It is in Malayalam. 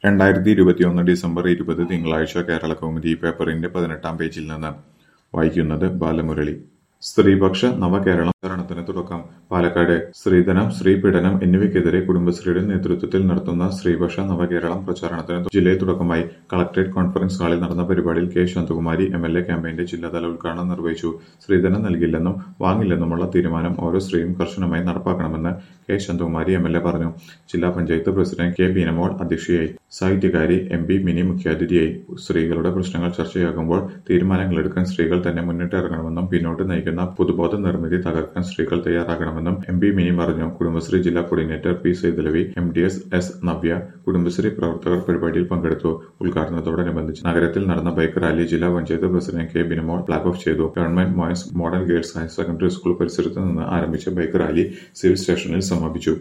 രണ്ടായിരത്തി ഇരുപത്തിയൊന്ന് ഡിസംബർ ഇരുപത് തിങ്കളാഴ്ച കേരളകൗമുദി പേപ്പറിന്റെ പതിനെട്ടാം പേജിൽ നിന്ന് വായിക്കുന്നത് ബാലമുരളി സ്ത്രീപക്ഷ നവകേരളം പ്രചാരണത്തിന് തുടക്കം പാലക്കാട് സ്ത്രീധനം സ്ത്രീപീഡനം എന്നിവയ്ക്കെതിരെ കുടുംബശ്രീയുടെ നേതൃത്വത്തിൽ നടത്തുന്ന സ്ത്രീപക്ഷ നവകേരളം പ്രചാരണത്തിന് ജില്ലയിൽ തുടക്കമായി കളക്ടറേറ്റ് കോൺഫറൻസ് ഹാളിൽ നടന്ന പരിപാടിയിൽ K Santhakumari M L A ക്യാമ്പയിന്റെ ജില്ലാതല ഉദ്ഘാടനം നിർവഹിച്ചു സ്ത്രീധനം നൽകില്ലെന്നും വാങ്ങില്ലെന്നുമുള്ള തീരുമാനം ഓരോ സ്ത്രീയും കർശനമായി നടപ്പാക്കണമെന്ന് K Santhakumari M L A പറഞ്ഞു ജില്ലാ പഞ്ചായത്ത് പ്രസിഡന്റ് കെ ബീനമോൾ അധ്യക്ഷയായി സാഹിത്യകാരി എം പി മിനി മുഖ്യാതിഥിയായി സ്ത്രീകളുടെ പ്രശ്നങ്ങൾ ചർച്ചയാകുമ്പോൾ തീരുമാനങ്ങളെടുക്കാൻ സ്ത്രീകൾ തന്നെ മുന്നിട്ടിറങ്ങണമെന്നും പിന്നോട്ട് നയിക്കുന്ന പൊതുബോധ നിർമ്മിതി തകർക്കാൻ സ്ത്രീകൾ തയ്യാറാകണമെന്നും എം പി മിനി പറഞ്ഞു കുടുംബശ്രീ ജില്ലാ coordinator P Saithalavi M D S S Navya Kudumbashree പ്രവർത്തകർ പരിപാടിയിൽ പങ്കെടുത്തു ഉദ്ഘാടനത്തോടനുബന്ധിച്ച് നഗരത്തിൽ നടന്ന ബൈക്ക് റാലി ജില്ലാ panchayat president K Binimol flag off ചെയ്തു government boys model girls higher secondary school പരിസരത്ത് നിന്ന് ആരംഭിച്ച ബൈക്ക് റാലി സിവിൽ സ്റ്റേഷനിൽ സമാപിച്ചു